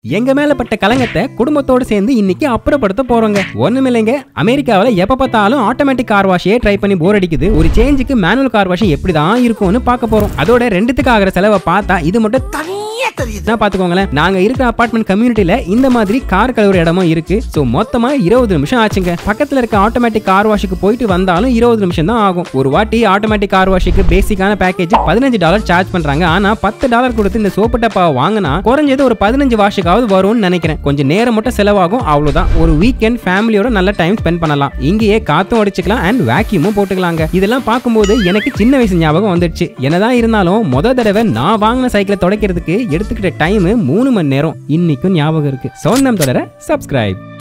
எங்க மேல பட்ட கலங்கத்தை குடும்பத்தோட சேர்ந்து இன்னைக்கு அப்புறப்படுத்த போறோங்க ஒண்ணுமில்லைங்க அமெரிக்காவுல எப்ப பார்த்தாலும் ஆட்டோமேட்டிக் கார் வாஷே ட்ரை பண்ணி போர் அடிக்குது ஒரு சேஞ்சுக்கு மேனுவல் கார் வாஷ் எப்படிதான் இருக்கும்னு பார்க்க போறோம் அதோட ரெண்டுத்துக்கு ஆகிற செலவை பார்த்தா இது மட்டும் தனியா தெரியுது என்ன பாத்துக்கோங்களேன் நாங்க இருக்கிற அபார்ட்மெண்ட் கம்யூனிட்டில இந்த மாதிரி கார் கழுவுற இடமும் இருக்கு சோ மொத்தமா இருபது நிமிஷம் ஆச்சுங்க பக்கத்துல இருக்க ஆட்டோமேட்டிக் கார் வாஷுக்கு போயிட்டு வந்தாலும் இருபது நிமிஷம் தான் ஆகும் ஒரு வாட்டி ஆட்டோமேட்டிக் கார் வாஷுக்கு பேசிக்கான பேக்கேஜ் பதினஞ்சு டாலர் சார்ஜ் பண்றாங்க ஆனா பத்து டாலர் கொடுத்து இந்த சோப்பு டப்பாவை வாங்கினா குறைஞ்சது ஒரு பதினஞ்சு வாஷுக்காவது வரும்னு நினைக்கிறேன் கொஞ்சம் நேரம் மட்டும் செலவாகும் அவ்வளவுதான் ஒரு வீக்கெண்ட் ஃபேமிலியோட நல்ல டைம் ஸ்பெண்ட் பண்ணலாம் இங்கேயே காத்தும் அடிச்சுக்கலாம் அண்ட் வேக்யூமும் போட்டுக்கலாங்க இதெல்லாம் பார்க்கும்போது எனக்கு சின்ன வயசு ஞாபகம் வந்துடுச்சு என்னதான் இருந்தாலும் முத தடவை நான் வாங்கின சைக்கிளை துடைக்கிறதுக்கு எடுத்துக்கிட்ட டைம் மூணு மணி நேரம் இன்னைக்கும் ஞாபகம் இருக்கு சொந்தம் தொடர சப்ஸ்கிரைப்